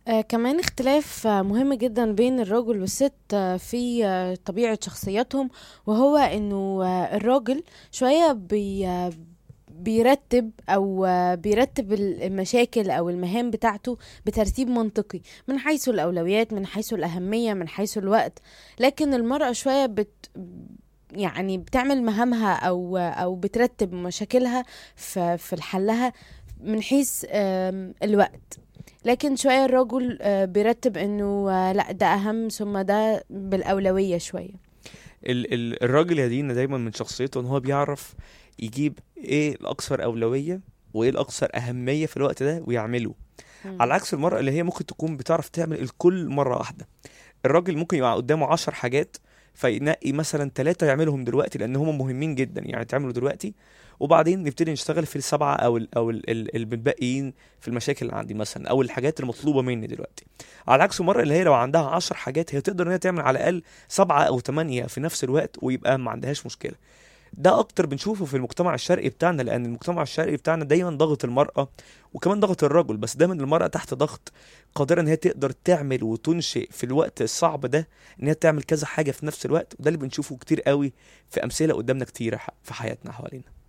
آه كمان اختلاف آه مهم جدا بين الرجل والست آه في آه طبيعة شخصياتهم وهو انه آه الراجل شوية بي آه بيرتب او آه بيرتب المشاكل او المهام بتاعته بترتيب منطقي من حيث الاولويات من حيث الاهمية من حيث الوقت لكن المرأة شوية بت يعني بتعمل مهامها او او بترتب مشاكلها في في حلها من حيث آم، الوقت لكن شوية الرجل آه، بيرتب انه آه، لا ده اهم ثم ده بالاولوية شوية ال ال الراجل يا دينا دايما من شخصيته ان هو بيعرف يجيب ايه الاكثر اولويه وايه الاكثر اهميه في الوقت ده ويعمله على عكس المرأة اللي هي ممكن تكون بتعرف تعمل الكل مرة واحدة الراجل ممكن يبقى قدامه عشر حاجات فينقي مثلا ثلاثة يعملهم دلوقتي لأن هم مهمين جدا يعني تعملوا دلوقتي وبعدين نبتدي نشتغل في السبعة أو ال أو ال- ال- المتبقيين في المشاكل اللي عندي مثلا أو الحاجات المطلوبة مني دلوقتي على عكس المرأة اللي هي لو عندها عشر حاجات هي تقدر إن هي تعمل على الأقل سبعة أو ثمانية في نفس الوقت ويبقى ما عندهاش مشكلة ده اكتر بنشوفه في المجتمع الشرقي بتاعنا لان المجتمع الشرقي بتاعنا دايما ضغط المرأة وكمان ضغط الرجل بس دايما المرأة تحت ضغط قادرة ان هي تقدر تعمل وتنشئ في الوقت الصعب ده ان هي تعمل كذا حاجة في نفس الوقت وده اللي بنشوفه كتير قوي في امثلة قدامنا كتيرة ح- في حياتنا حوالينا